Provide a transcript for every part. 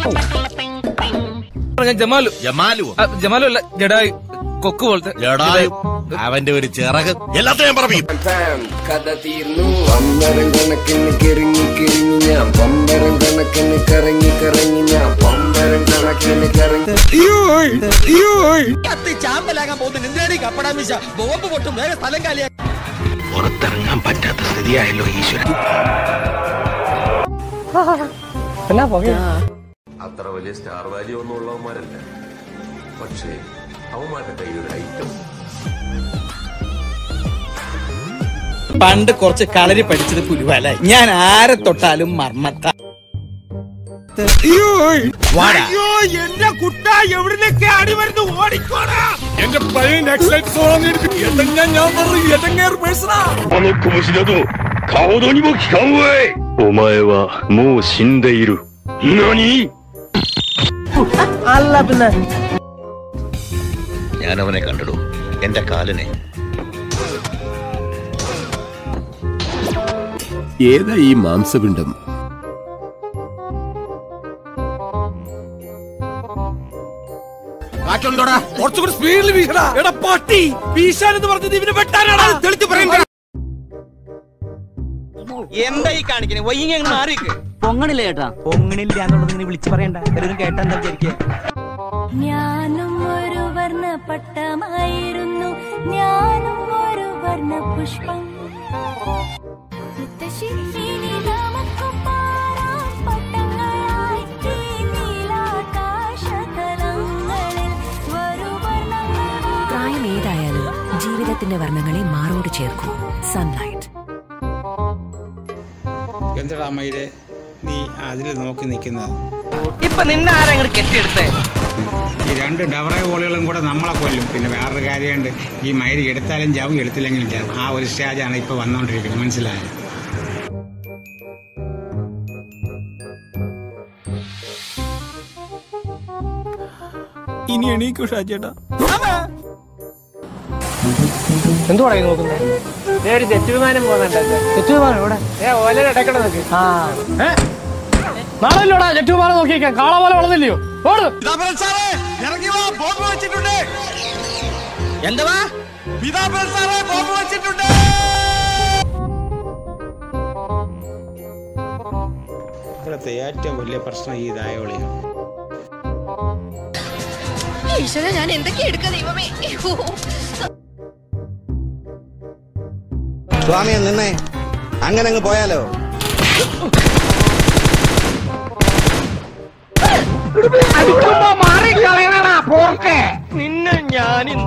ഞാൻ ജമാലു ജമാലു ആ, ജമാലു അല്ല ജഡായി കൊക്ക് പോലത്തെ ജഡായു അവന്റെ ഒരു ചിറക് എല്ലാத்தைയും ഞാൻ പറയും കഥ തീർന്നു പമ്പരം കണക്കിന് കിറങ്ങി കിറങ്ങി ഞാൻ പമ്പരം കണക്കിന് കറങ്ങി കറങ്ങി ഞാൻ പമ്പരം കണക്കിന് കറങ്ങി ചാമ്പലാകാൻ പോകുന്ന നിന്തേടി കപ്പടാമിശ ബോംബ് പൊട്ടും വേറെ സ്ഥലം കാലിയാ പുറത്തിറങ്ങാൻ പറ്റാത്ത സ്ഥിതിയായല്ലോ ഈശ്വരൻ അത്ര വലിയ സ്റ്റാർ വാല്യൂ ഒന്നും ഉള്ളവന്മാരല്ല പക്ഷേ അവന്മാരുടെ കയ്യിൽ ഒരു ഐറ്റം പണ്ട് കുറച്ച് കളരി പഠിച്ചത് പുലിവാലായി ഞാൻ ആരെ തൊട്ടാലും മർമ്മത്ത ഞാൻ അവനെ കണ്ടിടൂ എന്റെ കാലിനെ ഏതാ ഈ മാംസപിണ്ഡം കാറ്റുണ്ടോടാ കുറച്ചുകൂടി സ്പീഡിൽ വീശടാ എടാ പട്ടി വീശാൻ എന്ന് പറഞ്ഞത് ഇവന് വെട്ടാനാടാ തെളിച്ച് പറയണ്ട എന്താ ഈ കാണിക്കണേ വൈകി അങ്ങ് മാറിക്ക് പൊങ്ങണില്ല ചേട്ടാ പൊങ്ങണില്ല എന്നുള്ളത് ഇങ്ങനെ വിളിച്ചു പറയണ്ട വെറുതെ കേട്ടാ എന്താ വിചാരിക്കുക ഞാനും ഒരു വർണ്ണപ്പട്ടമായിരുന്നു ഞാനും ഒരു വർണ്ണ പുഷ്പം മുത്തശ്ശി, ഇനി നമുക്ക് പാറാം പട്ടങ്ങളായി ഈ നീലാകാശതലങ്ങളിൽ വരൂ വർണ്ണങ്ങളായി. പ്രായം ഏതായാലും ജീവിതത്തിന്റെ വർണ്ണങ്ങളെ മാറോട് ചേർക്കൂ സൺലൈറ്റ് എന്താടാ മയിലെ നീ അതിൽ നോക്കി നിൽക്കുന്നത് ഇപ്പൊ നിന്നെ ആരാ അങ്ങോട്ട് കെട്ടിയെടുത്തേ ഈ രണ്ട് ഡവറ കോളുകളും കൂടെ നമ്മളെ കൊല്ലും പിന്നെ വേറൊരു കാര്യമുണ്ട് ഈ മയില് എടുത്താലും ചാവും എടുത്തില്ലെങ്കിലും ചാവും ആ ഒരു സ്റ്റേജാണ് ഇപ്പൊ വന്നോണ്ടിരിക്കുന്നത് മനസ്സിലായോ ഇനി എണീക്കൂ ഷാജേട്ടാ എന്തുവാടാ ഈ നോക്കുന്നത് ഒരു ജെറ്റ് വിമാനം പോകുന്നുണ്ട് ജെറ്റ് വിമാനം ഇവിടെ ഏ ഓല ഇടക്കണ നോക്കി നാളെല്ലോടാ ജെറ്റ് വിമാനം നോക്കിയേക്കാം കാള പോലെ വളർന്നില്ലയോ ഓട് എന്താ ഇവിടുത്തെ ഏറ്റവും വലിയ പ്രശ്നം ഈ ദായോളിയാണ് ഈശ്വര ഞാൻ എന്തൊക്കെ എടുക്ക ദൈവമേ സ്വാമിയെ നിന്നേ അങ്ങനെ അങ്ങ് പോയാലോ നിന്നെ ഞാൻ ഇന്ന്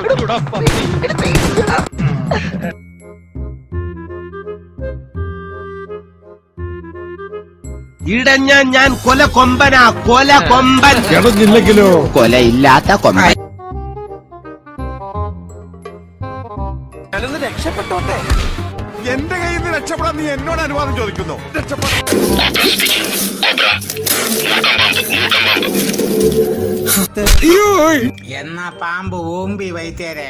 ഇടഞ്ഞ ഞാൻ കൊല കൊമ്പനാ കൊല കൊമ്പൻ കിടന്നില്ലെങ്കിലോ കൊലയില്ലാത്ത കൊമ്പൻ ഞാനൊന്ന് രക്ഷപ്പെട്ടോട്ടെ എന്റെ കയ്യിൽ നിന്ന് രക്ഷപ്പെടാൻ നീ എന്നോട് അനുവാദം ചോദിക്കുന്നു എന്നാ പാമ്പ് ഓമ്പി വൈത്തേരെ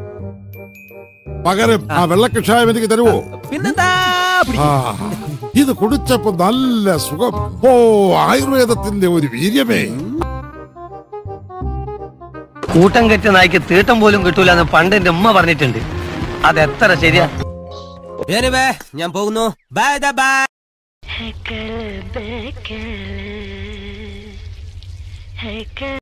പകരം ആ വെള്ളക്കഷായം എനിക്ക് തരുവോ പിന്നെന്താ ആ ഇത് കുടിച്ചപ്പോ നല്ല സുഖം ഓ ആയുർവേദത്തിന്റെ ഒരു വീര്യമേ കൂട്ടം കെട്ടിയ നായ്ക്ക് തീട്ടം പോലും കിട്ടൂല എന്ന് പണ്ട് എന്റെ ഉമ്മ പറഞ്ഞിട്ടുണ്ട് അത് എത്ര ശരിയാ ഞാൻ പോകുന്നു ബൈ ബൈ है कल बेकल है कल